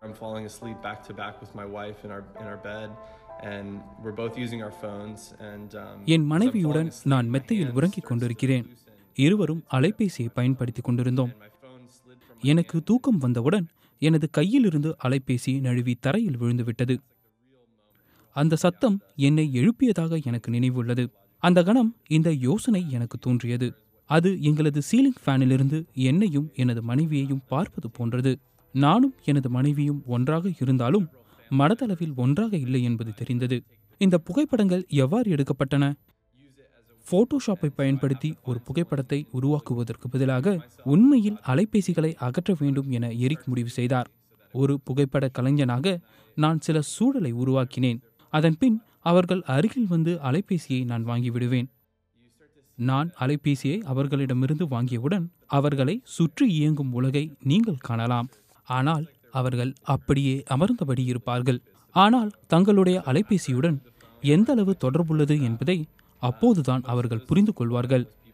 I'm falling asleep back to back with my wife in our in our bed, and we're both using our phones. And um, N as I'm மனைவியுடன் falling asleep, நான் my மெத்தையில் hands உறங்கிக் start கொண்டிருக்கிறேன் to loosen, இருவரும் அலைபேசியை பயன்படுத்திக் கொண்டிருந்தோம் and my phone slid from my எனக்கு தூக்கம் வந்தவுடன் எனது கையிலிருந்து அலைபேசி நழுவி தரையில் விழுந்துவிட்டது அந்த சத்தம் என்னை எழுப்பியதாக எனக்கு நினைவுள்ளது அந்த கணம் இந்த யோசனை எனக்கு தோன்றியது அது எங்களது சீலிங் ஃபேனிலிருந்து என்னையும் எனது மனைவியையும் பார்ப்பது போன்றது நானும் எனது மனைவியும் ஒன்றாக இருந்தாலும் மனதளவில் ஒன்றாக இல்லை என்பது தெரிந்தது இந்த புகைப்படங்கள் எவ்வாறு எடுக்கப்பட்டன போட்டோஷாப்பை பயன்படுத்தி ஒரு புகைப்படத்தை உருவாக்குவதற்கு பதிலாக உண்மையில் அலைபேசிகளை அகற்ற வேண்டும் என எரிக் முடிவு செய்தார் ஒரு புகைப்பட கலைஞனாக நான் சில சூழலை உருவாக்கினேன் அதன்பின் அவர்கள் அருகில் வந்து அலைபேசியை நான் வாங்கிவிடுவேன் நான் அலைபேசியை அவர்களிடமிருந்து வாங்கியவுடன் அவர்களை சுற்றி இயங்கும் உலகை நீங்கள் காணலாம் ஆனால் அவர்கள் அப்படியே அமர்ந்தபடி இருப்பார்கள் ஆனால் தங்களுடைய அலைபேசியுடன் எந்த அளவு தொடர்புள்ளது என்பதை அப்போதுதான் அவர்கள் புரிந்து கொள்வார்கள்